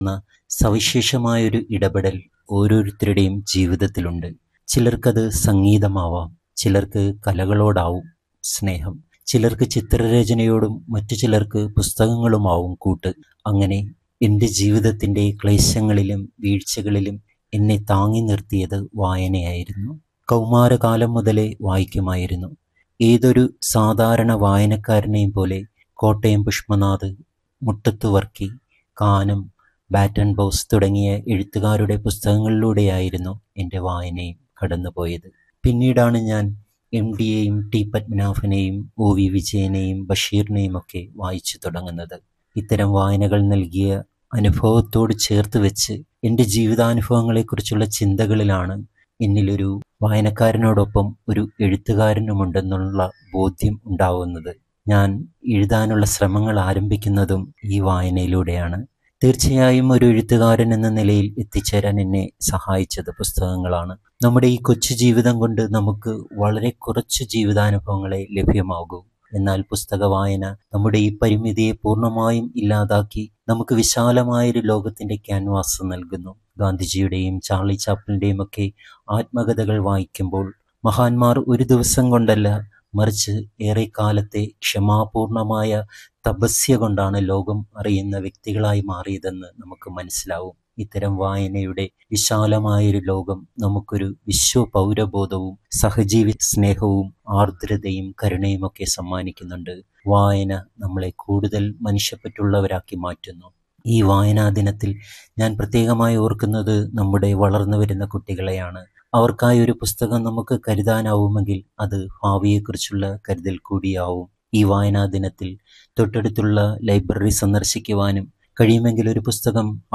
എന്ന സവിശേഷമായൊരു ഇടപെടൽ ഓരോരുത്തരുടെയും ജീവിതത്തിലുണ്ട് ചിലർക്കത് സംഗീതമാവാം ചിലർക്ക് കലകളോടാവും സ്നേഹം ചിലർക്ക് ചിത്രരചനയോടും മറ്റു ചിലർക്ക് പുസ്തകങ്ങളുമാവും കൂട്ട് അങ്ങനെ എൻ്റെ ജീവിതത്തിൻ്റെ ക്ലേശങ്ങളിലും വീഴ്ചകളിലും എന്നെ താങ്ങി നിർത്തിയത് വായനയായിരുന്നു കൗമാരകാലം മുതലേ വായിക്കുമായിരുന്നു ഏതൊരു സാധാരണ വായനക്കാരനെയും പോലെ കോട്ടയം പുഷ്പനാഥ് മുട്ടത്തു വർക്കി കാനം ബാറ്റൺ ബോസ് തുടങ്ങിയ എഴുത്തുകാരുടെ പുസ്തകങ്ങളിലൂടെയായിരുന്നു എൻ്റെ വായനയും കടന്നുപോയത് പിന്നീടാണ് ഞാൻ എം ഡിയെയും ടി പത്മനാഭനെയും ഒ വി വിജയനെയും ബഷീറിനെയും ഒക്കെ വായിച്ചു തുടങ്ങുന്നത് ഇത്തരം വായനകൾ നൽകിയ അനുഭവത്തോട് ചേർത്ത് വെച്ച് എൻ്റെ ജീവിതാനുഭവങ്ങളെക്കുറിച്ചുള്ള ചിന്തകളിലാണ് എന്നിലൊരു വായനക്കാരനോടൊപ്പം ഒരു എഴുത്തുകാരനുമുണ്ടെന്നുള്ള ബോധ്യം ഉണ്ടാവുന്നത് ഞാൻ എഴുതാനുള്ള ശ്രമങ്ങൾ ആരംഭിക്കുന്നതും ഈ വായനയിലൂടെയാണ് തീർച്ചയായും ഒരു എഴുത്തുകാരൻ എന്ന നിലയിൽ എത്തിച്ചേരാൻ എന്നെ സഹായിച്ചത് പുസ്തകങ്ങളാണ് നമ്മുടെ ഈ കൊച്ചു ജീവിതം കൊണ്ട് നമുക്ക് വളരെ കുറച്ച് ജീവിതാനുഭവങ്ങളെ ലഭ്യമാകൂ എന്നാൽ പുസ്തക വായന നമ്മുടെ ഈ പരിമിതിയെ പൂർണ്ണമായും ഇല്ലാതാക്കി നമുക്ക് വിശാലമായൊരു ലോകത്തിന്റെ ക്യാൻവാസ് നൽകുന്നു ഗാന്ധിജിയുടെയും ചാർലി ചാപ്പിളിന്റെയും ഒക്കെ ആത്മകഥകൾ വായിക്കുമ്പോൾ മഹാന്മാർ ഒരു ദിവസം കൊണ്ടല്ല മറിച്ച് ഏറെ കാലത്തെ ക്ഷമാപൂർണമായ തപസ്യ കൊണ്ടാണ് ലോകം അറിയുന്ന വ്യക്തികളായി മാറിയതെന്ന് നമുക്ക് മനസ്സിലാവും ഇത്തരം വായനയുടെ വിശാലമായൊരു ലോകം നമുക്കൊരു വിശ്വ പൗരബോധവും സഹജീവി സ്നേഹവും ആർദ്രതയും കരുണയും ഒക്കെ സമ്മാനിക്കുന്നുണ്ട് വായന നമ്മളെ കൂടുതൽ മനുഷ്യപ്പറ്റുള്ളവരാക്കി മാറ്റുന്നു ഈ വായനാ ദിനത്തിൽ ഞാൻ പ്രത്യേകമായി ഓർക്കുന്നത് നമ്മുടെ വളർന്നു വരുന്ന കുട്ടികളെയാണ് അവർക്കായി ഒരു പുസ്തകം നമുക്ക് കരുതാനാവുമെങ്കിൽ അത് ഭാവിയെക്കുറിച്ചുള്ള കരുതൽ കൂടിയാവും ഈ വായനാ ദിനത്തിൽ തൊട്ടടുത്തുള്ള ലൈബ്രറി സന്ദർശിക്കുവാനും കഴിയുമെങ്കിൽ ഒരു പുസ്തകം